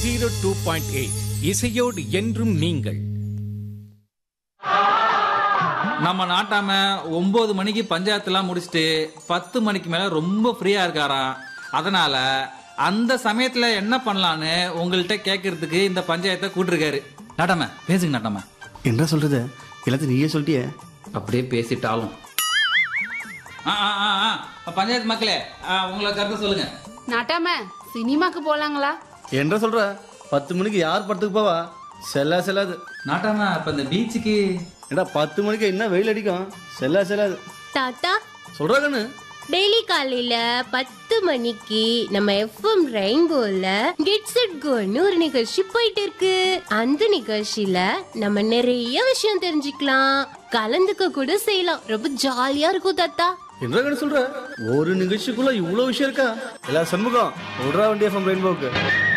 Zero two point eight இசையோடு என்றும் நீங்கள் நம்ம நாட்டாம ஒன்பது மணிக்கு பஞ்சாயத்துலாம் முடிச்சுட்டு பத்து மணிக்கு மேல ரொம்ப ஃப்ரீயா இருக்காராம் அதனால அந்த சமயத்துல என்ன பண்ணலான்னு உங்கள்கிட்ட கேட்கறதுக்கு இந்த பஞ்சாயத்தை கூட்டிருக்காரு நாட்டாம பேசுங்க நாட்டாம என்ன சொல்றது எல்லாத்தையும் நீயே சொல்லிட்டியே அப்படியே பேசிட்டாலும் ஆ, ஆ, ஆ, ஆ. பஞ்சாயத்து மக்களே ஆ, உங்களை கருத்து சொல்லுங்க நாட்டாம சினிமாக்கு போலாங்களா என்ன சொல்ற பத்து மணிக்கு யார் படத்துக்கு போவா செல்லா செல்லாது நாட்டாம இப்ப இந்த பீச்சுக்கு ஏடா பத்து மணிக்கு என்ன வெயில் அடிக்கும் செல்லா செல்லாது தாத்தா சொல்றா கண்ணு டெய்லி காலையில பத்து மணிக்கு நம்ம எஃப்எம் ரெயின்போல கெட்ஸ் இட் கோன்னு ஒரு நிகழ்ச்சி போயிட்டு இருக்கு அந்த நிகழ்ச்சியில நம்ம நிறைய விஷயம் தெரிஞ்சுக்கலாம் கலந்துக்க கூட செய்யலாம் ரொம்ப ஜாலியா இருக்கும் தாத்தா என்ன கண்ணு சொல்ற ஒரு நிகழ்ச்சிக்குள்ள இவ்வளவு விஷயம் இருக்கா எல்லா சண்முகம் விடுறா வண்டி எஃப்எம் ரெயின்போக்கு